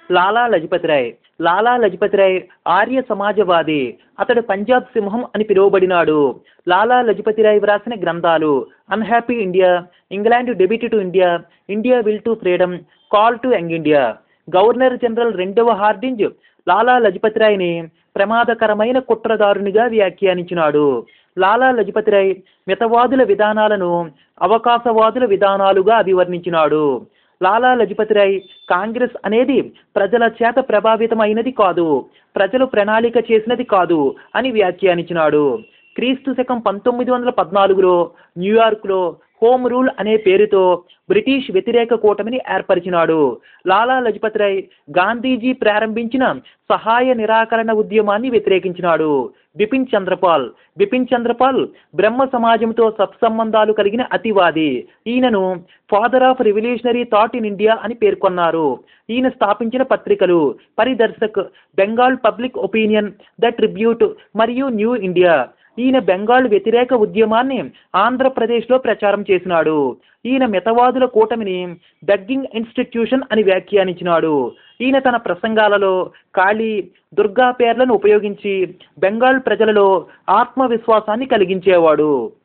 లాలా లజపతిరాయ్ లాలా లజపతిరాయ్ ఆర్య సమాజవాది అతడు పంజాబ్ సింహం అని పిలువబడినాడు లాలా లజపతిరాయ్ వ్రాసిన గ్రంథాలు unhappy India England debit to India India will to freedom call to young India governor general రెండవ హార్డింజ్ లాలా లజపతిరాయ్ని ప్రమాదకరమైన కుట్రదారునిగా వ్యాఖ్యానించినాడు లాలా లజపతిరాయ్ మితవాదుల విధానాలను అవకాశవాదుల విధానాలుగా అభివర్ణించినాడు లాలా లజపతిరాయ్ కాంగ్రెస్ అనేది ప్రజల చేత ప్రభావితమైనది కాదు ప్రజలు ప్రణాళిక చేసినది కాదు అని వ్యాఖ్యానించినాడు క్రీస్తు శకం పంతొమ్మిది వందల పద్నాలుగులో న్యూయార్క్లో హోమ్ రూల్ అనే పేరుతో బ్రిటిష్ వ్యతిరేక కూటమిని ఏర్పరిచినాడు లాలా లజపతిరాయ్ గాంధీజీ ప్రారంభించిన సహాయ నిరాకరణ ఉద్యమాన్ని వ్యతిరేకించినాడు బిపిన్ చంద్రపాల్ బిపిన్ చంద్రపాల్ బ్రహ్మ సమాజంతో సత్సంబంధాలు కలిగిన అతివాది ఈయనను father of revolutionary thought in India అని పేర్కొన్నారు ఈయన స్థాపించిన పత్రికలు Paridarshak Bengal public opinion the tribute మరియు న్యూ ఇండియా ఈయన బెంగాల్ వ్యతిరేక ఉద్యమాన్ని ఆంధ్రప్రదేశ్లో ప్రచారం చేసినాడు ఈయన మితవాదుల కూటమిని బెగ్గింగ్ ఇన్స్టిట్యూషన్ అని వ్యాఖ్యానించినాడు ఈయన తన ప్రసంగాలలో కాళీ దుర్గా పేర్లను ఉపయోగించి బెంగాల్ ప్రజలలో ఆత్మవిశ్వాసాన్ని కలిగించేవాడు